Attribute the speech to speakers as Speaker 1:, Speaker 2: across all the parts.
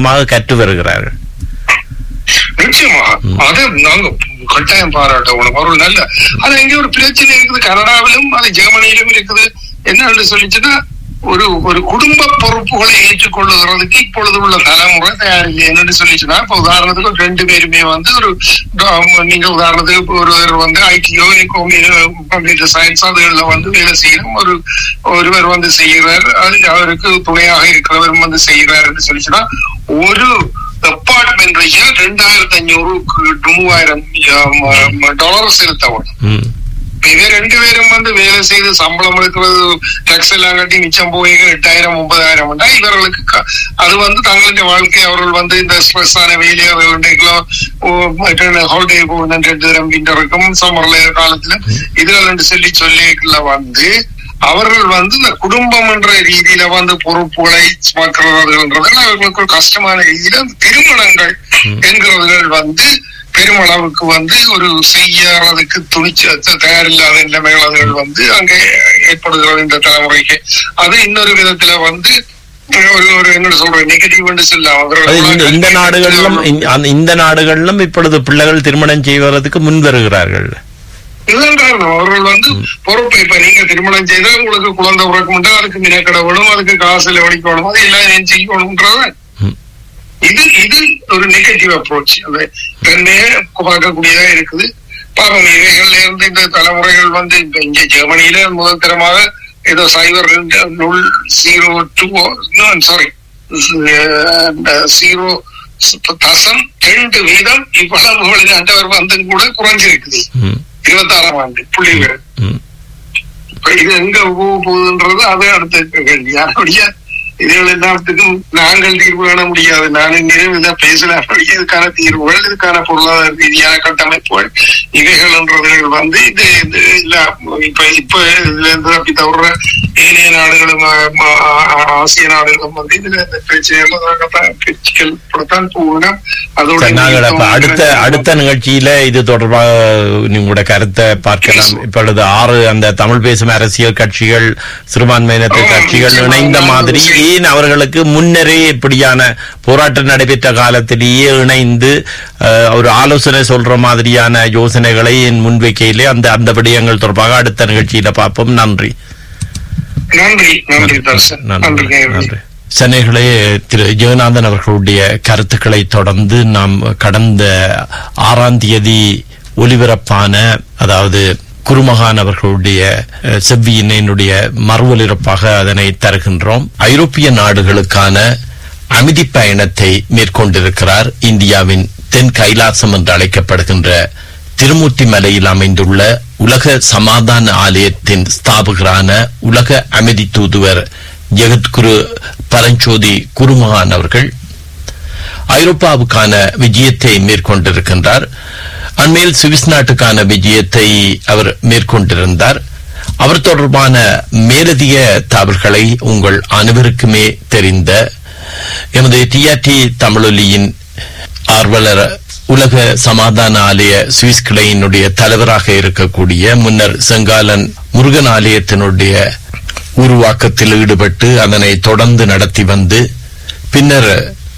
Speaker 1: சந்தோஷமாக கற்று வருகிறார்கள்
Speaker 2: நிச்சயமாக அது நாங்க கட்டாயம் பாராட்டணும் ஒரு நல்ல அது எங்க ஒரு பிரச்சனை இருக்குது கனடாவிலும் அது ஜெர்மனியிலும் இருக்குது என்னன்னு சொல்லிச்சுன்னா ஒரு ஒரு குடும்ப பொறுப்புகளை ஏற்றுக்கொள்ளுகிறதுக்கு இப்பொழுது உள்ள தலைமுறை தயாரில்லை என்னன்னு சொல்லிச்சுன்னா இப்ப உதாரணத்துக்கு ரெண்டு பேருமே வந்து ஒரு ட- நீங்க உதாரணத்துக்கு இப்ப ஒருவர் வந்து ஐடியோ கம்ப்யூட்டர் சயின்ஸ் அதுகள்ல வந்து வேலை செய்யணும் ஒரு ஒருவர் வந்து செய்கிறார் அது அவருக்கு துணையாக இருக்கிறவரும் வந்து செய்கிறாருன்னு சொல்லிச்சுன்னா ஒரு அப்பார்ட்மெண்ட் ரெண்டாயிரத்தி அஞ்சூறு மூவாயிரம் டாலர் செலுத்தவும்
Speaker 1: ம்
Speaker 2: இதே ரெண்டு பேரும் வந்து வேலை செய்து சம்பளம் எடுக்கிறது டாக்ஸ் எல்லாம் கட்டி மிச்சம் போய் எட்டாயிரம் முப்பதாயிரம் வந்தா இவர்களுக்கு க- அது வந்து தங்களுடைய வாழ்க்கை அவர்கள் வந்து இந்த ஸ்ட்ரெஸ் ஆன வேலையை ஹாலிடே போகணும் ரெண்டு தரம் விண்டர் இருக்கும் சம்மர்ல காலத்துல இதுகள் என்று சொல்லி சொல்லிக்குள்ள வந்து அவர்கள் வந்து இந்த குடும்பம் என்ற ரீதியில வந்து பொறுப்புகளை சுமக்கிறதுன்றதுல அவர்களுக்கு ஒரு கஷ்டமான ரீதியில அந்த திருமணங்கள் என்கிறவர்கள் வந்து பெருமளவுக்கு வந்து ஒரு செய்யறதுக்கு துணிச்ச த- தயாரில்லாத நிலைமைகள் அதுகள் வந்து அங்கே ஏற்படுகிறது இந்த தலைமுறைக்கு அது இன்னொரு விதத்துல வந்து ஒரு ஒரு என்ன சொல்றது நெகட்டிவ் என்று சொல்லலாம்
Speaker 1: அது இந்த
Speaker 2: அவர்கள்
Speaker 1: இந்த நாடுகளிலும் இந்த- அந்த- இந்த நாடுகளிலும் இப்பொழுது பிள்ளைகள் திருமணம் செய்வதற்கு முன் வருகிறார்கள்
Speaker 2: இதுதான் காரணம் அவர்கள் வந்து பொறுப்பு இப்ப நீங்க திருமணம் செய்தா உங்களுக்கு குழந்தை பிறக்கும்னா அதுக்கு மினக்கடை வேணும் அதுக்கு காசுல ஒழிக்கணும் அது எல்லாம் ஏன் செய்யணும்ன்றது
Speaker 1: ம்.
Speaker 2: இது இது ஒரு நெகட்டிவ் அப்ரோச் அந்த தன்னையே பார்க்கக்கூடியதா இருக்குது பாவம் இவைகள்ல இருந்து இந்த தலைமுறைகள் வந்து இப்ப இங்க ஜெர்மனியில முதல் தரமாக ஏதோ சைபர் ரெண்டு நுள் ஜீரோ டூ சாரி ஜீரோ தசம் ரெண்டு வீதம் இவ்வளவு ஆண்டவர் வந்து கூட குறைஞ்சிருக்குது
Speaker 1: ம்
Speaker 2: இருபத்தாறாம் ஆண்டு புள்ளி விவரம்
Speaker 1: ம்
Speaker 2: இப்ப இது எங்க போக போகுதுன்றது அது அடுத்த கேள்வி யாருடைய இதுகள் எல்லாத்துக்கும் நாங்கள் தீர்வு காண முடியாது நான் நிறைவில் பேசலாம் இதுக்கான தீர்வுகள் இதுக்கான பொருளாதார ரீதியான கட்டமைப்புகள் இவைகள்ன்றதுகள் வந்து இது இது இல்ல இப்ப இப்ப இதுல இருந்து அப்படி தவிர ஏனைய நாடுகளும் ஆ, ஆ, ஆசிய நாடுகளும் வந்து இதுல இந்த பிரச்சனைகள் பேச்சுக்கள் படத்தான் போகணும் அதோட
Speaker 1: சரி, நாங்கள் அப்ப அடுத்த அடுத்த நிகழ்ச்சியில இது தொடர்பாக உங்களோட கருத்தை பார்க்கலாம் இப்பொழுது ஆறு அந்த தமிழ் பேசும் அரசியல் கட்சிகள் சிறுபான்மையினத்து
Speaker 2: ஆமாம்,
Speaker 1: கட்சிகள்
Speaker 2: நிச்சயமாக.
Speaker 1: இணைந்த மாதிரி ஏன் அவர்களுக்கு முன்னரே இப்படியான போராட்டம் நடைபெற்ற காலத்திலேயே இணைந்து அஹ், ஒரு ஆலோசனை சொல்ற மாதிரியான யோசனைகளை என் முன்வைக்கையிலே அந்த அந்த விடயங்கள் தொடர்பாக அடுத்த நிகழ்ச்சியில பார்ப்போம் நன்றி
Speaker 2: நன்றி நன்றி தர்சன்
Speaker 1: நன்றி
Speaker 2: நன்றி
Speaker 1: நன்றி சென்னைகளே திரு ஜெகநாதன் அவர்களுடைய கருத்துக்களை தொடர்ந்து நாம் கடந்த ஆறாம் தேதி ஒலிபரப்பான அதாவது குருமகான் அவர்களுடைய அஹ், செவ்வியினுடைய மறு ஒலிபரப்பாக அதனை தருகின்றோம் ஐரோப்பிய நாடுகளுக்கான அமைதி பயணத்தை மேற்கொண்டிருக்கிறார் இந்தியாவின் தென் கைலாசம் என்று அழைக்கப்படுகின்ற திருமூர்த்தி மலையில் அமைந்துள்ள உலக சமாதான ஆலயத்தின் ஸ்தாபகரான உலக அமைதி தூதுவர் ஜெகத்குரு பரஞ்சோதி குருமகான் அவர்கள் ஐரோப்பாவுக்கான விஜயத்தை மேற்கொண்டிருக்கின்றார் அண்மையில் சுவிஸ் நாட்டுக்கான விஜயத்தை அவர் மேற்கொண்டிருந்தார் அவர் தொடர்பான மேலதிக தகவல்களை உங்கள் அனைவருக்குமே தெரிந்த எமது டிஆர்டி தமிழொலியின் ஆர்வலர் உலக சமாதான ஆலய சுவிஸ் கிளையினுடைய தலைவராக இருக்கக்கூடிய முன்னர் செங்காலன் முருகன் ஆலயத்தினுடைய உருவாக்கத்தில் ஈடுபட்டு அதனை தொடர்ந்து நடத்தி வந்து பின்னர்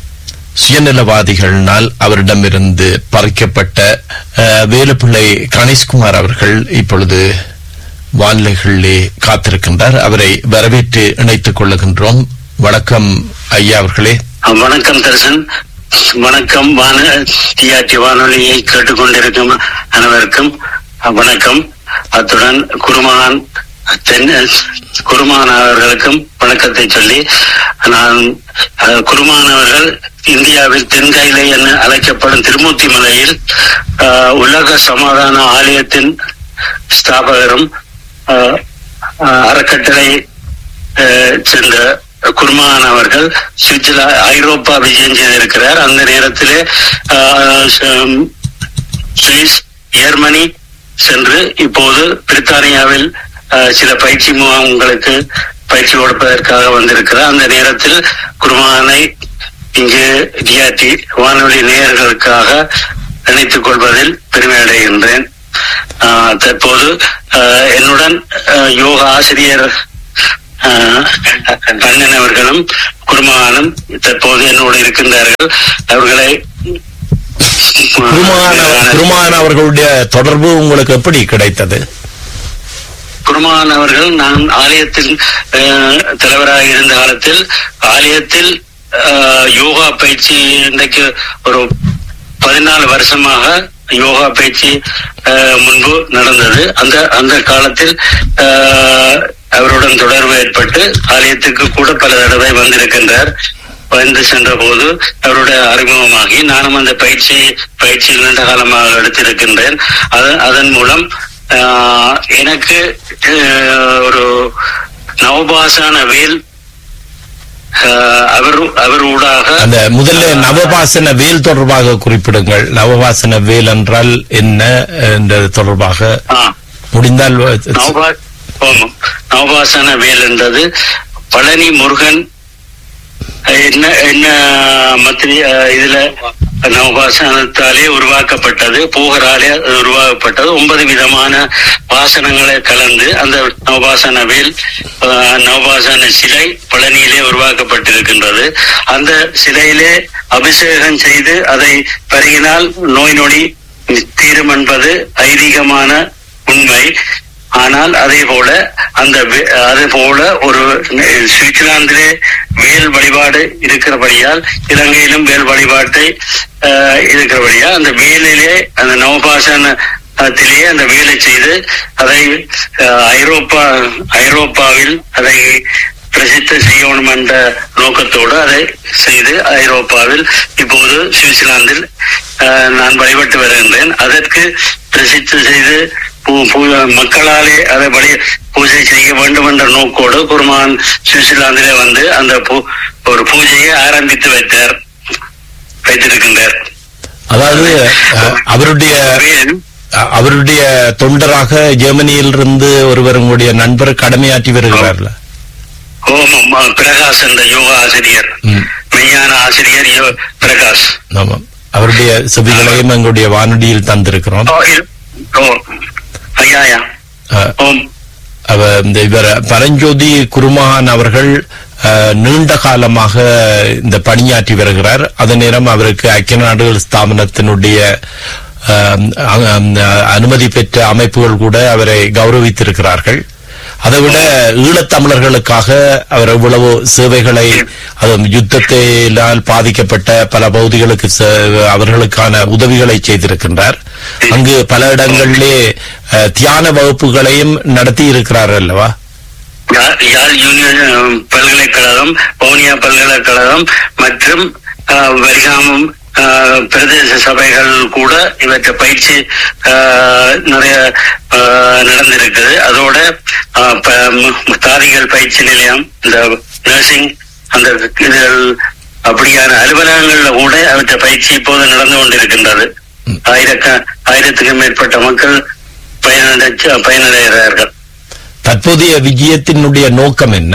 Speaker 1: சுயநலவாதிகளினால் அவரிடமிருந்து பறிக்கப்பட்ட அஹ், வேலுப்பிள்ளை கணேஷ்குமார் அவர்கள் இப்பொழுது வானிலைகளிலே காத்திருக்கின்றார் அவரை வரவேற்று இணைத்துக் கொள்ளுகின்றோம் வணக்கம் ஐயா அவர்களே
Speaker 3: வணக்கம் தர்சன் வணக்கம் வான டிஆர்டி வானொலியை கேட்டுக்கொண்டிருக்கும் அனைவருக்கும் வணக்கம் அத்துடன் குருமான் தென் குருமான் அவர்களுக்கும் வணக்கத்தை சொல்லி நான் அஹ், குருமான் அவர்கள் இந்தியாவில் தென்கைலை என அழைக்கப்படும் திருமூர்த்தி மலையில் அஹ், உலக சமாதான ஆலயத்தின் ஸ்தாபகரும் அஹ், அஹ், அறக்கட்டளை அஹ், சென்ற குர்மான் அவர்கள் சுவிட்சர்லா ஐரோப்பா விஜயம் செய்திருக்கிறார் அந்த நேரத்திலே அஹ், ச- சுவிஸ் ஜெர்மனி சென்று இப்போது பிரித்தானியாவில் அஹ், சில பயிற்சி முகாம்களுக்கு பயிற்சி கொடுப்பதற்காக வந்திருக்கிறார் அந்த நேரத்தில் குருமானை இங்கு டிஆர்டி வானொலி நேயர்களுக்காக இணைத்துக் கொள்வதில் பெருமை அடைகின்றேன் ஆஹ் தற்போது ஆஹ் என்னுடன் ஆஹ் யோகா ஆசிரியர் ஆஹ், கண்ணன் அவர்களும் குருமகானும் தற்போது என்னோடு இருக்கின்றார்கள் அவர்களை
Speaker 1: குருமான் குருமான் அவர்களுடைய தொடர்பு உங்களுக்கு எப்படி கிடைத்தது
Speaker 3: குருமான் அவர்கள் நான் ஆலயத்தில் அஹ், தலைவராக இருந்த காலத்தில் ஆலயத்தில் அஹ், யோகா பயிற்சி இன்றைக்கு ஒரு பதினாலு வருஷமாக யோகா பயிற்சி அஹ், முன்பு நடந்தது அந்த அந்த காலத்தில் அஹ், அவருடன் தொடர்பு ஏற்பட்டு ஆலயத்துக்கு கூட பல தடவை வந்திருக்கின்றார் வந்து சென்ற போது அவருடைய அறிமுகமாகி நானும் அந்த பயிற்சி பயிற்சியில் நீண்ட காலமாக எடுத்திருக்கின்றேன் அதன் அதன் மூலம் ஆஹ், எனக்கு ஆஹ், ஒரு நவபாசான வேல் ஆஹ், அவர் அவர் ஊடாக
Speaker 1: அந்த முதல்ல நவபாசன வேல் தொடர்பாக குறிப்பிடுங்கள் நவபாசன வேல் என்றால் என்ன என்றது தொடர்பாக
Speaker 3: ஆ,
Speaker 1: முடிந்தால்
Speaker 3: நவபா ஆமாம். நவபாசன வேல் என்றது பழனி முருகன் அஹ், என்ன என்ன மத்திரி அஹ், இதுல நவபாசனத்தாலே உருவாக்கப்பட்டது பூகராலே அது உருவாக்கப்பட்டது ஒன்பது விதமான வாசனங்களை கலந்து அந்த நவபாசன வேல் அஹ், நவபாசன சிலை பழனியிலே உருவாக்கப்பட்டிருக்கின்றது அந்த சிலையிலே அபிஷேகம் செய்து அதை பருகினால் நோய் நொடி தீரும் என்பது ஐதீகமான உண்மை ஆனால் அதே போல அந்த வே- அதே போல ஒரு சுவிட்சர்லாந்திலே வேல் வழிபாடு இருக்கிறபடியால் இலங்கையிலும் வேல் வழிபாட்டை ஆஹ், இருக்கிறபடியால் அந்த வேலிலே அந்த நவபாசனத்திலே அந்த வேலை செய்து அதை ஆஹ், ஐரோப்பா ஐரோப்பாவில் அதை பிரசித்த செய்யணும் என்ற நோக்கத்தோடு அதை செய்து ஐரோப்பாவில் இப்போது சுவிட்சர்லாந்தில் ஆஹ், நான் வழிபட்டு வருகின்றேன் அதற்கு பிரசித்தி செய்து பூ- பூ- மக்களாலே அதை வழி பூஜை செய்ய வேண்டும் என்ற நோக்கோடு குருமான் சுவிட்சர்லாந்திலே வந்து அந்த பூ- ஒரு பூஜையை ஆரம்பித்து வைத்தார் வைத்திருக்கின்றார்
Speaker 1: அதாவது அஹ், அவருடைய
Speaker 3: வேல்
Speaker 1: அ- அவருடைய தொண்டராக ஜெர்மனியிலிருந்து ஒருவர் உங்களுடைய நண்பர் கடமையாற்றி வருகிறார்ல
Speaker 3: ஓமம் ஆ, பிரகாஷ் என்ற யோகா ஆசிரியர்
Speaker 1: ம்.
Speaker 3: மெய்ஞான ஆசிரியர் யோ- பிரகாஷ்
Speaker 1: ஆமாம் அவருடைய செவிகளையும் எங்களுடைய வானொலியில் தந்திருக்கிறோம்
Speaker 3: ஓ, இரு- ஓ, ஐயா ஐயா
Speaker 1: அஹ்,
Speaker 3: ஓம்
Speaker 1: அவ இந்த இவர் பரஞ்சோதி குருமகான் அவர்கள் அஹ், நீண்ட காலமாக இந்த பணியாற்றி வருகிறார் அதே நேரம் அவருக்கு ஐக்கிய நாடுகள் ஸ்தாபனத்தினுடைய அஹ், அ- அனுமதி பெற்ற அமைப்புகள் கூட அவரை கௌரவித்திருக்கிறார்கள் அதைவிட ஈழத்தமிழர்களுக்காக அவர் எவ்வளவு சேவைகளை அது யுத்தத்தினால் பாதிக்கப்பட்ட பல பகுதிகளுக்கு சே- அவர்களுக்கான உதவிகளை செய்திருக்கின்றார் அங்கு பல இடங்களிலே அஹ், தியான வகுப்புகளையும் நடத்தி இருக்கிறார் அல்லவா
Speaker 3: யா- யாழ் யூனியன் அஹ், பல்கலைக்கழகம் வவுனியா பல்கலைக்கழகம் மற்றும் அஹ், வலிகாமம் அஹ், பிரதேச சபைகள் கூட இவற்றை பயிற்சி அஹ், நிறைய அஹ், நடந்திருக்குது அதோட அஹ், ப- ம- தாதிகள் பயிற்சி நிலையம் இந்த நர்சிங் அந்த இதுகள் அப்படியான அலுவலகங்கள்ல கூட அவற்றை பயிற்சி இப்போது நடந்து கொண்டிருக்கின்றது ஆயிரக்க ஆயிரத்துக்கும் மேற்பட்ட மக்கள் பயனடைச்சு பயனடைகிறார்கள்
Speaker 1: தற்போதைய விஜயத்தினுடைய நோக்கம் என்ன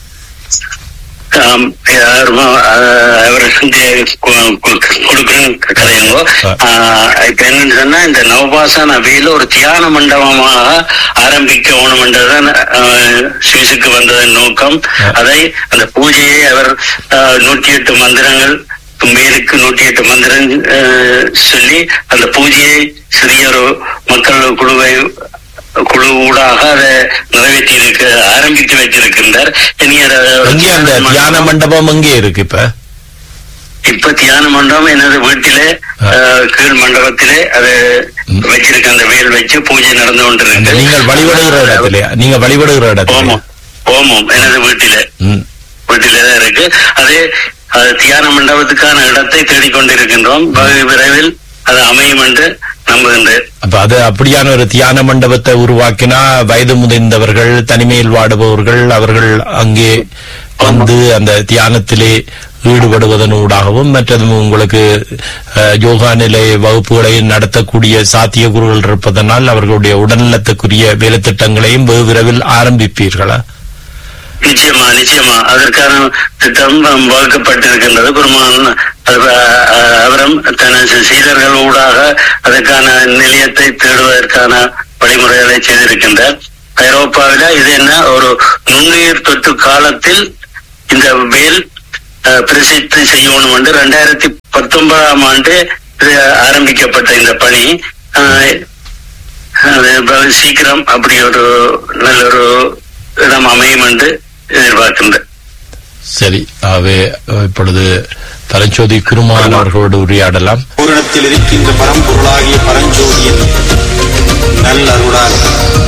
Speaker 3: ஆம், யாருமோ, ஆஹ், அவர் வந்து கு- கு- கொடுக்கணும் கதையுங்கோ ஆஹ், இப்ப என்னன்னு சொன்னா இந்த நவபாசன அவையில ஒரு தியான மண்டபமாக ஆரம்பிக்கணும்ன்றதுதான் ஆஹ், சுவிஸுக்கு வந்ததன் நோக்கம் அதை அந்த பூஜையை அவர் ஆஹ், நூற்றி எட்டு மந்திரங்கள் மேலுக்கு நூற்றி எட்டு மந்திரம் ஆஹ், சொல்லி அந்த பூஜையை சிறிய ஒரு மக்கள் குழுவை குழு ஊடாக அதை நிறைவேற்றி இருக்க ஆரம்பித்து வைத்திருக்கின்றார் இனி அதை
Speaker 1: எங்கே அந்த தியான மண்டபம் எங்கே இருக்கு இப்ப
Speaker 3: இப்ப தியான மண்டபம் எனது வீட்டிலே
Speaker 1: ஆ.
Speaker 3: அஹ், கீழ் மண்டபத்திலே அது
Speaker 1: ம்.
Speaker 3: வச்சிருக்க அந்த வேல் வச்சு பூஜை நடந்து
Speaker 1: அந்த
Speaker 3: கொண்டிருக்கு
Speaker 1: நீங்கள் வழிபடுகிற இடத்துல நீங்க வழிபடுகிற இடத்துல
Speaker 3: ஓமம் ஓமம் எனது வீட்டிலே
Speaker 1: ம்.
Speaker 3: வீட்டிலே தான் இருக்கு அதே அது தியான மண்டபத்துக்கான இடத்தை தேடிக்கொண்டிருக்கின்றோம் வெகு விரைவில் அது அமையும் என்று நம்புகின்றேன்
Speaker 1: அப்ப அது அப்படியான ஒரு தியான மண்டபத்தை உருவாக்கினா வயது முதிர்ந்தவர்கள் தனிமையில் வாடுபவர்கள் அவர்கள் அங்கே வந்து அந்த தியானத்திலே ஈடுபடுவதனூடாகவும் மற்றதும் உங்களுக்கு அஹ், யோகா நிலை வகுப்புகளை நடத்தக்கூடிய சாத்தியக்கூறுகள் இருப்பதனால் அவர்களுடைய உடல்நலத்துக்குரிய வேலைத்திட்டங்களையும் வெகு விரைவில் ஆரம்பிப்பீர்களா
Speaker 3: நிச்சயமா நிச்சயமா அதற்கான திட்டம் um, வகுக்கப்பட்டிருக்கின்றது பெருமான் அது, அஹ், அவரும் தனது சீடர்கள் ஊடாக அதற்கான நிலையத்தை தேடுவதற்கான வழிமுறைகளை செய்திருக்கின்றார் ஐரோப்பாவில இது என்ன ஒரு நுண்ணுயிர் தொற்று காலத்தில் இந்த வேல் அஹ், பிரசித்தி செய்யணும் என்று ரெண்டாயிரத்தி பத்தொன்பதாம் ஆண்டு இது ஆரம்பிக்கப்பட்ட இந்த பணி அஹ், அது இப்ப சீக்கிரம் அப்படி ஒரு நல்ல ஒரு இடம் அமையும் என்று எதிர்பார்க்கின்றேன்
Speaker 1: சரி ஆகவே அஹ், இப்பொழுது பரஞ்சோதி குருமான் அவர்களோடு உரையாடலாம்
Speaker 4: பூரணத்தில் இருக்கின்ற பரம்பொருளாகிய பரஞ்சோதியின் நல்லருளால்